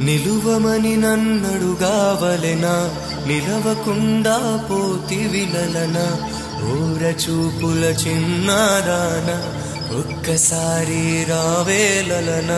నిలువమని నన్నడుగావలెనా నిలవకుండా పోతి విలలన ఊర చూపుల చిన్నదాన ఒక్కసారి రావేలలనా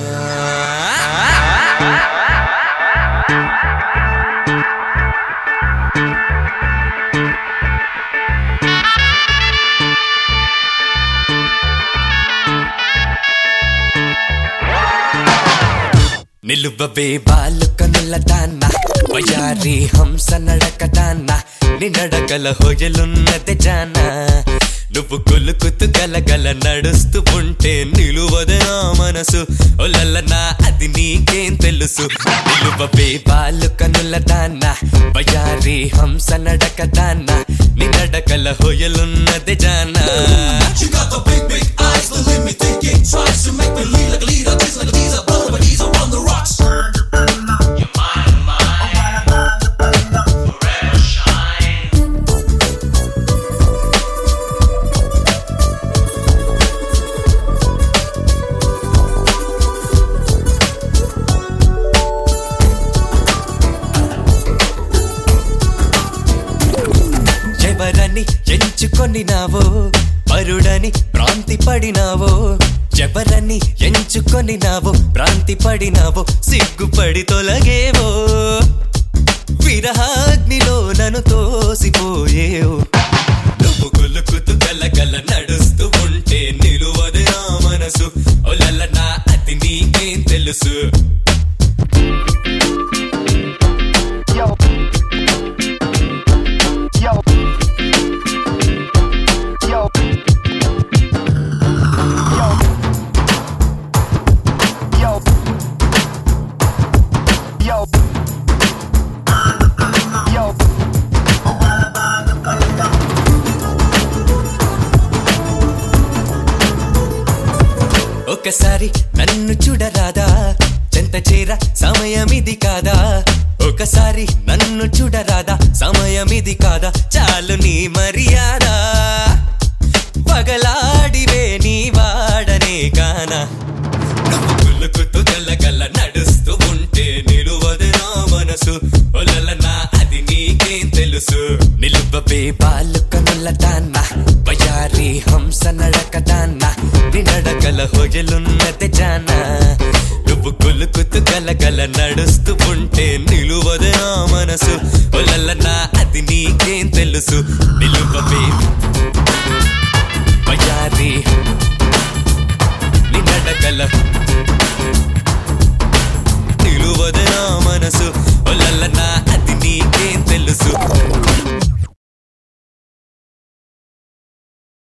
నిలువవే బాలు కనుల దాన్న వయారి హంస నడక దాన్న నీ నడకల హొయలున్నది జాన నువ్వు కొలుకుతూ గలగల నడుస్తూ ఉంటే నిలువదే నా మనసు ఒలల్లనా అది నీకేం తెలుసు నిలువవే బాలు కనుల దాన్న వయారి హంస నడక దాన్న నీ నడకల హొయలున్నది జానా She got the big, big eyes, the limit thinking. Tries to make me lean like a leader, taste like a teaser, brother, but he's up on the rocks. ఎవరని ఎంచుకొనినావో పరుడని భ్రాంతి పడినావో ఎవరని ఎంచుకొనినావో భ్రాంతి పడినావో సిగ్గుపడి తొలగేవో విరహాగ్నిలో నన్ను తోసిపోయేవో నువ్వు కొలుకుతూ గలగల నడుస్తూ ఉంటే నిలువదు నా మనసు ఒలల నా అది నీకేం తెలుసు Yo. Yo. Yo. Yo. Yo. Yo. Yo. ఒకసారి నన్ను చూడరాదా చెంత చేర సమయమిది కాదా ఒకసారి నన్ను చూడరాదా సమయమిది కాదా చాలు నీ మర్యాద పగలాడివే నీ వాడనే కానా నువ్వు కులుకుతూ గల్లగల్ల నడుస్తూ ఉంటే నిలువదు నా మనసు ఒలల నా అది నీకేం తెలుసు నిలువవే బాలు కనుల దాన్న వయారి హంస నడక దాన్న నీ నడకల హొయలున్నది జాన నువ్వు కొలుకుతూ గలగల నడుస్తూ ఉంటే నిలువదు నా మనసు ఒలల నా అది నీకేం తెలుసు నిలువవే వయారి నీ నడకల నిలువదు నా మనసు ఒలల్ల నా అది నీకేం తెలుసు